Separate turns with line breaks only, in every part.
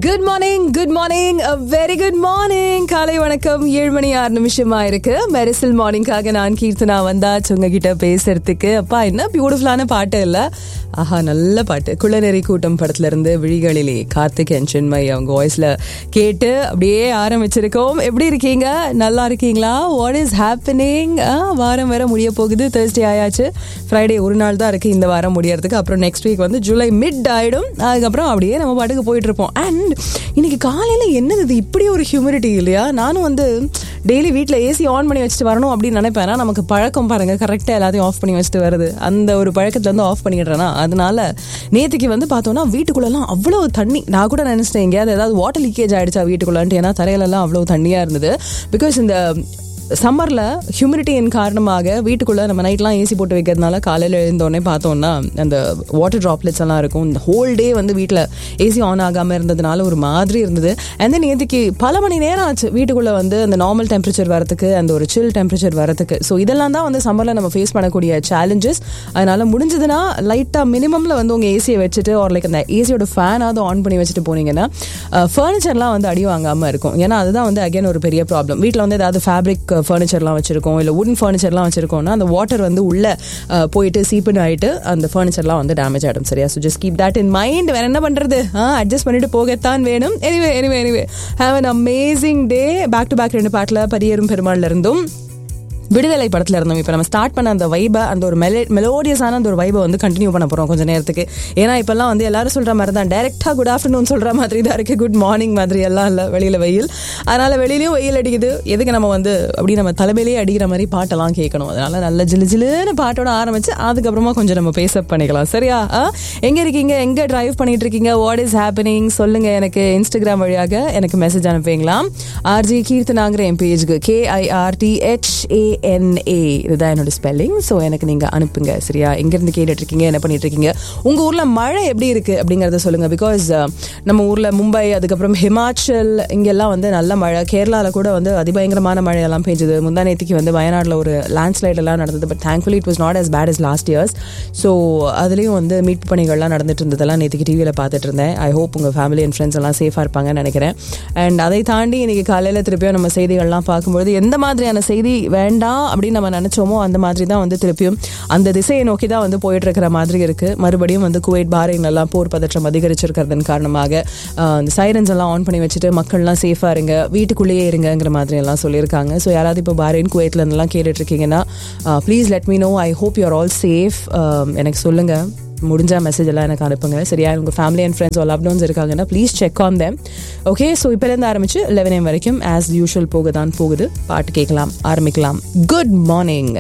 Good morning good morning very good morning காலை வணக்கம் ஏழு மணி ஆறு நிமிஷமா இருக்கு மெரிசல் மார்னிங்காக நான் கீர்த்தனா வந்தாச்சு உங்ககிட்ட பேசுறதுக்கு அப்பா என்ன பியூட்டிஃபுல்லான பாட்டு இல்ல ஆஹா நல்ல பாட்டு குளநெறி கூட்டம் படத்துல இருந்து விழிகளிலே கார்த்திக் அண்ட் சின்மை அவங்க வாய்ஸ்ல கேட்டு அப்படியே ஆரம்பிச்சிருக்கோம் எப்படி இருக்கீங்க நல்லா இருக்கீங்களா வாட் இஸ் ஹேப்பனிங் வாரம் வேற முடிய போகுது தேர்ஸ்டே ஆயாச்சு ஃப்ரைடே ஒரு நாள் தான் இருக்கு இந்த வாரம் முடியறதுக்கு அப்புறம் நெக்ஸ்ட் வீக் வந்து ஜூலை மிட் ஆயிடும் அதுக்கப்புறம் அப்படியே நம்ம பாட்டுக்கு போயிட்டு இருப்போம் அண்ட் இன்னைக்கு காலையில என்னது இது இப்படி ஒரு ஹியூமிடிட்டி இல்லையா நானும் வந்து டெய்லி வீட்டில் ஏசி ஆன் பண்ணி வச்சுட்டு வரணும் அப்படின்னு நினைப்பேன் ஆனா, நமக்கு பழக்கம் பாருங்க கரெக்டாக எல்லாத்தையும் ஆஃப் பண்ணி வச்சுட்டு வருது அந்த ஒரு பழக்கத்துல இருந்து ஆஃப் பண்ணிடுறேன்னா அதனால நேற்றுக்கு வந்து பார்த்தோம்னா வீட்டுக்குள்ளெல்லாம் அவ்வளோ தண்ணி நான் கூட நினைச்சிட்டேன் எங்கேயாவது ஏதாவது வாட்டர் லீக்கேஜ் ஆயிடுச்சா வீட்டுக்குள்ளன்ட்டு ஏன்னா தரையிலெல்லாம் அவ்வளோ தண்ணியா இருந்தது பிகாஸ் இந்த சம்மரில் ஹியூமிடிட்டியின் காரணமாக வீட்டுக்குள்ளே நம்ம நைட்லாம் ஏசி போட்டு வைக்கிறதுனால காலையில் எழுந்தோடனே பார்த்தோம்னா அந்த வாட்டர் ட்ராப்லெட்ஸ் எல்லாம் இருக்கும் இந்த ஹோல் டே வந்து வீட்டில் ஏசி ஆன் ஆகாமல் இருந்ததுனால ஒரு மாதிரி இருந்தது அண்ட் தென் நேற்றுக்கு பல மணி நேரம் ஆச்சு வீட்டுக்குள்ளே வந்து அந்த நார்மல் டெம்பரேச்சர் வரதுக்கு அந்த ஒரு சில் டெம்பரேச்சர் வரதுக்கு ஸோ இதெல்லாம் தான் வந்து சம்மரில் நம்ம ஃபேஸ் பண்ணக்கூடிய சேலஞ்சஸ் அதனால முடிஞ்சதுன்னா லைட்டாக மினிமமில் வந்து உங்கள் ஏசியை வச்சுட்டு ஒரு லைக் அந்த ஏசியோட ஃபேனாவது ஆன் பண்ணி வச்சுட்டு போனீங்கன்னா ஃபர்னிச்சர்லாம் வந்து அடி வாங்காமல் இருக்கும் ஏன்னா அதுதான் வந்து அகைன் ஒரு பெரிய ப்ராப்ளம் வீட்டில் வந்து ஏதாவது ஃபேப்ரிக் ஃபர்னிச்சர்லாம் வச்சிருக்கோம் இல்லை உடன் ஃபர்னிச்சர்லாம் வச்சிருக்கோம்னா அந்த வாட்டர் வந்து உள்ள அஹ், போயிட்டு சீப்புன்னு ஆயிட்டு அந்த ஃபர்னிச்சர்லாம் வந்து டேமேஜ் ஆகிடும் சரியா so just keep that in mind வேற என்ன பண்றது அட்ஜஸ்ட் பண்ணிட்டு போகத்தான் வேணும் anyway anyway anyway have an amazing day back to back ரெண்டு பாட்டில் பரியரும் பெருமாள்ல இருந்தும் விடுதலை படத்துல இருந்தோம் இப்போ நம்ம ஸ்டார்ட் பண்ண அந்த வைபை அந்த ஒரு மெலே மெலோடியஸான அந்த ஒரு வைபை வந்து கண்டினியூ பண்ண போறோம் கொஞ்ச நேரத்துக்கு ஏன்னா இப்பெல்லாம் வந்து எல்லாரும் சொல்ற மாதிரி தான் டைரக்டா குட் ஆஃப்டர்நூன் சொல்ற மாதிரி தான் இருக்கு குட் மார்னிங் மாதிரி எல்லாம் இல்லை வெளியில வெயில் அதனால வெளியிலயும் வெயில் அடிக்குது எதுக்கு நம்ம வந்து அப்படி நம்ம தலைமையிலேயே அடிக்கிற மாதிரி பாட்டெல்லாம் கேட்கணும் அதனால நல்ல ஜிலு ஜிலுன்னு பாட்டோட ஆரம்பிச்சு அதுக்கப்புறமா கொஞ்சம் நம்ம பேச பண்ணிக்கலாம் சரியா ஆ? எங்க இருக்கீங்க எங்க டிரைவ் பண்ணிட்டு இருக்கீங்க வாட் இஸ் ஹேப்பனிங் சொல்லுங்க எனக்கு இன்ஸ்டாகிராம் வழியாக எனக்கு மெசேஜ் அனுப்புவீங்களா ஆர்ஜி கீர்த்தனாங்கிற என் பேஜுக்கு கேஐஆர்டி ஹெச்ஏஎன்ஏ இதுதான் என்னோட ஸ்பெல்லிங் ஸோ எனக்கு நீங்க அனுப்புங்க சரியா எங்க இருந்து கேட்டுட்டு இருக்கீங்க என்ன பண்ணிட்டு இருக்கீங்க உங்க ஊர்ல மழை எப்படி இருக்கு அப்படிங்கறத சொல்லுங்க பிகாஸ் நம்ம ஊர்ல மும்பை அதுக்கப்புறம் ஹிமாச்சல் இங்கெல்லாம் வந்து நல்ல மழை கேரளால கூட வந்து அதிபயங்கரமான மழையெல்லாம் பெஞ்சது முந்தா நேத்திக்கு வந்து வயநாட்டில் ஒரு லேண்ட்ஸ்லைட் எல்லாம் நடந்தது but thankfully it was not as bad as last years so அதுலேயும் வந்து மீட்பு பணிகள்லாம் நடந்துட்டு இருந்ததெல்லாம் நேற்றுக்கு டிவியில் பார்த்துட்டு இருந்தேன் ஐ ஹோப் உங்கள் ஃபேமிலி அண்ட் ஃப்ரெண்ட்ஸ் எல்லாம் சேஃபாக இருப்பாங்கன்னு நினைக்கிறேன் அண்ட் அதை தாண்டி இன்னைக்கு காலையில் திருப்பியும் நம்ம செய்திகள்லாம் பார்க்கும்பொழுது எந்த மாதிரியான செய்தி வேண்டாம் அப்படின்னு நம்ம நினைச்சோமோ அந்த மாதிரி தான் வந்து திருப்பியும் அந்த திசையை நோக்கி தான் வந்து போயிட்டு இருக்கிற மாதிரி இருக்கு மறுபடியும் வந்து குவைட் பாரைன் எல்லாம் போர் பதற்றம் அதிகரிச்சிருக்கிறதன் காரணமாக ஆஹ், இந்த சைரன்ஸ் எல்லாம் ஆன் பண்ணி வச்சுட்டு மக்கள்லாம் சேஃபா இருங்க வீட்டுக்குள்ளேயே இருங்கங்கிற மாதிரி எல்லாம் சொல்லியிருக்காங்க ஸோ யாராவது இப்போ பாரைன் குவைட்ல இருந்தெல்லாம் கேட்டுட்டு இருக்கீங்கன்னா please let me know I hope you're all safe எனக்கு சொல்லுங்க முடிஞ்ச மெசேஜ் எல்லாம் எனக்கு அனுப்புங்க சரியா உங்கள் family and friends all up downs இருக்காங்கன்னா please check on them okay so இப்போலேருந்து ஆரம்பிச்சு லெவன் ஏம் வரைக்கும் ஆஸ் யூஷுவல் போக தான் போகுது பாட்டு கேட்கலாம் ஆரம்பிக்கலாம் good morning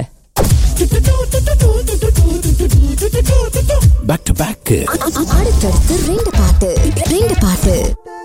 back to back
அடுத்தடுத்து ரெண்டு பாட்டு ரெண்டு பாட்டு